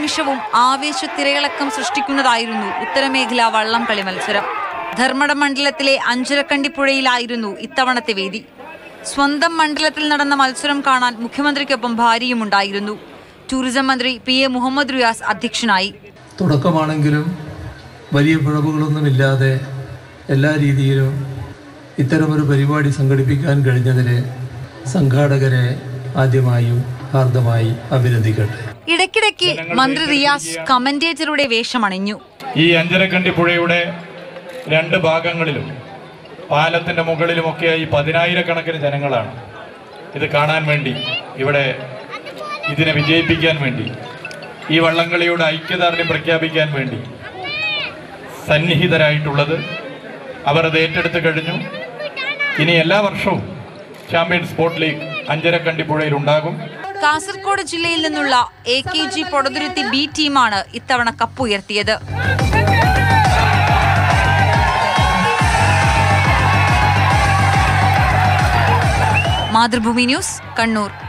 നിമിഷവും ആവേശ തിരയിളക്കം സൃഷ്ടിക്കുന്നതായിരുന്നു ഉത്തരമേഖല വള്ളംകളി മത്സരം ധർമ്മട മണ്ഡലത്തിലെ അഞ്ചരക്കണ്ടിപ്പുഴയിലായിരുന്നു ഇത്തവണത്തെ വേദി സ്വന്തം മണ്ഡലത്തിൽ നടന്ന മത്സരം കാണാൻ മുഖ്യമന്ത്രിക്കൊപ്പം ഭാര്യയുമുണ്ടായിരുന്നു ടൂറിസം മന്ത്രി പി എ മുഹമ്മദ് റിയാസ് അധ്യക്ഷനായി തുടക്കമാണെങ്കിലും വലിയ പിഴവുകളൊന്നുമില്ലാതെ എല്ലാ രീതിയിലും ഇത്തരമൊരു പരിപാടി സംഘടിപ്പിക്കാൻ കഴിഞ്ഞതിൽ സംഘാടകരെ ആദ്യമായും ഹാർദമായി അഭിനന്ദിക്കട്ടെ ഇടയ്ക്കിടയ്ക്ക് മന്ത്രി റിയാസ് കമന്റേറ്ററുടെ വേഷമണിഞ്ഞു ഈ അഞ്ചരക്കണ്ടി പുഴയുടെ രണ്ട് ഭാഗങ്ങളിലും പാലത്തിൻ്റെ മുകളിലുമൊക്കെയായി പതിനായിരക്കണക്കിന് ജനങ്ങളാണ് ഇത് കാണാൻ വേണ്ടി ഇവിടെ ഇതിനെ വിജയിപ്പിക്കാൻ വേണ്ടി ഈ വള്ളംകളിയുടെ ഐക്യദാർഢ്യം പ്രഖ്യാപിക്കാൻ വേണ്ടി സന്നിഹിതരായിട്ടുള്ളത് അവർ അത് ഏറ്റെടുത്ത് കഴിഞ്ഞു ഇനി എല്ലാ വർഷവും ചാമ്പ്യൻ സ്പോർട്ട് ലീഗ് അഞ്ചരക്കണ്ടി പുഴയിൽ ഉണ്ടാകും കാസർഗോഡ് ജില്ലയിൽ നിന്നുള്ള A K G Podathuruthi B ടീമാണ് ഇത്തവണ കപ്പുയർത്തിയത് മാതൃഭൂമി ന്യൂസ് കണ്ണൂർ